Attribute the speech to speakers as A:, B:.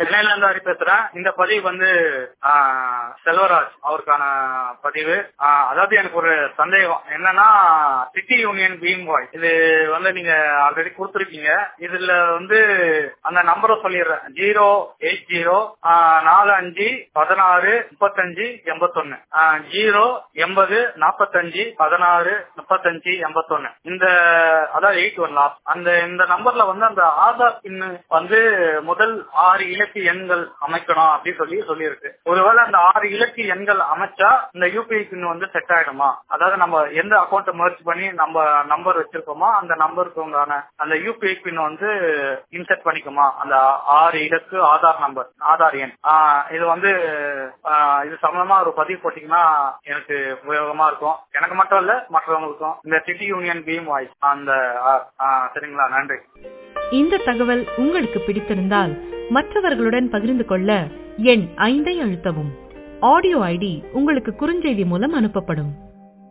A: சென்னையில இருந்து ஹரி பேசுறேன் இந்த பதிவு வந்து ஆ, செல்வராஜ் அவருக்கான பதிவு ஆ, அதாவது எனக்கு ஒரு சந்தேகம் என்னன்னா சிட்டி யூனியன் பீம் பாய் இது வந்து நீங்க ஆல்ரெடி கொடுத்துருக்கீங்க இதுல வந்து அந்த நம்பரை சொல்லிடுறேன் ஜீரோ எயிட் ஜீரோ நாலு அஞ்சு பதினாறு முப்பத்தஞ்சு எண்பத்தொன்னு ஜீரோ எண்பது நாற்பத்தஞ்சு பதினாறு முப்பத்தஞ்சு எண்பத்தொன்னு இந்த அதாவது எயிட் ஒன் லாஸ்ட் அந்த இந்த நம்பர்ல வந்து அந்த ஆதார் பின் வந்து முதல் ஆறு இலக்கு எண்கள் அமைக்கணும் அப்படின்னு சொல்லி சொல்லியிருக்கு ஒருவேளை அந்த ஆறு இலக்கு எண்கள் அமைச்சா இந்த யூபிஐ பின் வந்து செட் ஆயிடுமா அதாவது நம்ம எந்த அக்கௌண்ட் மர்ச் பண்ணி நம்ம நம்பர் வச்சிருக்கோமோ அந்த நம்பருக்கு உண்டான அந்த யூபிஐ பின் வந்து இன்செர்ட் பண்ணிக்குமா அந்த ஆறு இலக்கு ஆதார் நம்பர் ஆதார் எண் ஆஹ் இது வந்து ஆஹ் இது சம்பந்தமா ஒரு பதிவு போட்டீங்கன்னா எனக்கு உபயோகமா இருக்கும் எனக்கு மட்டும் இல்ல மற்றவங்களுக்கும் இந்த சிட்டி யூனியன் பீம் வாய்ஸ் அந்த ஆஹ் ஆஹ் சரிங்களா நன்றி
B: இந்த தகவல் உங்களுக்கு பிடித்திருந்தால் மற்றவர்களுடன் பகிர்ந்து கொள்ள எண் ஐந்தை அழுத்தவும் ஆடியோ ஐடி உங்களுக்கு குறுஞ்செய்தி மூலம் அனுப்பப்படும்